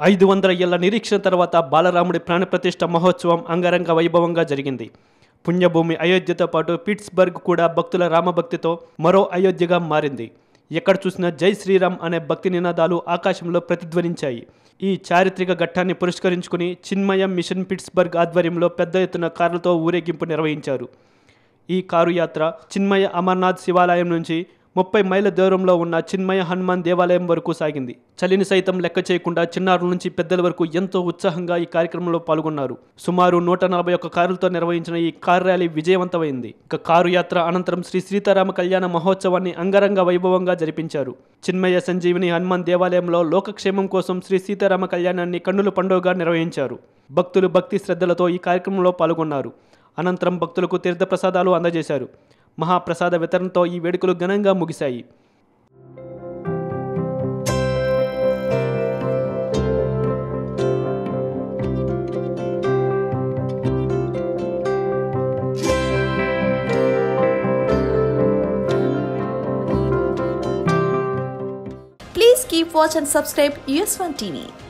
ఐదు వందల ఏళ్ల నిరీక్షణ తర్వాత బాలరాముడి ప్రాణప్రతిష్ఠ మహోత్సవం అంగరంగ వైభవంగా జరిగింది పుణ్యభూమి అయోధ్యతో పాటు పిట్స్బర్గ్ కూడా భక్తుల రామభక్తితో మరో అయోధ్యగా మారింది ఎక్కడ చూసినా జై శ్రీరామ్ అనే భక్తి నినాదాలు ఆకాశంలో ప్రతిధ్వనించాయి ఈ చారిత్రక ఘట్టాన్ని పురస్కరించుకుని చిన్మయ మిషన్ పిట్స్బర్గ్ ఆధ్వర్యంలో పెద్ద ఎత్తున కార్లతో ఊరేగింపు నిర్వహించారు ఈ కారు యాత్ర చిన్మయ అమర్నాథ్ శివాలయం నుంచి ముప్పై మైళ్ళ దూరంలో ఉన్న చిన్మయ హనుమాన్ దేవాలయం వరకు సాగింది చలిని సైతం లెక్క చేయకుండా చిన్నారుల నుంచి పెద్దల వరకు ఎంతో ఉత్సాహంగా ఈ కార్యక్రమంలో పాల్గొన్నారు సుమారు నూట నలభై ఒక్క కారులతో నిర్వహించిన ఈ కారు ర్యాలీ విజయవంతమైంది ఇక కారు యాత్ర అనంతరం శ్రీ సీతారామ కళ్యాణ మహోత్సవాన్ని అంగరంగ వైభవంగా జరిపించారు చిన్మయ సంజీవిని హనుమాన్ దేవాలయంలో లోకక్షేమం కోసం శ్రీ సీతారామ కళ్యాణాన్ని కన్నుల పండుగగా నిర్వహించారు భక్తులు భక్తి శ్రద్ధలతో ఈ కార్యక్రమంలో పాల్గొన్నారు అనంతరం భక్తులకు తీర్థప్రసాదాలు అందజేశారు మహాప్రసాద వితరణతో ఈ వేడుకలు ఘనంగా ముగిశాయి Please keep watch and subscribe US1 TV.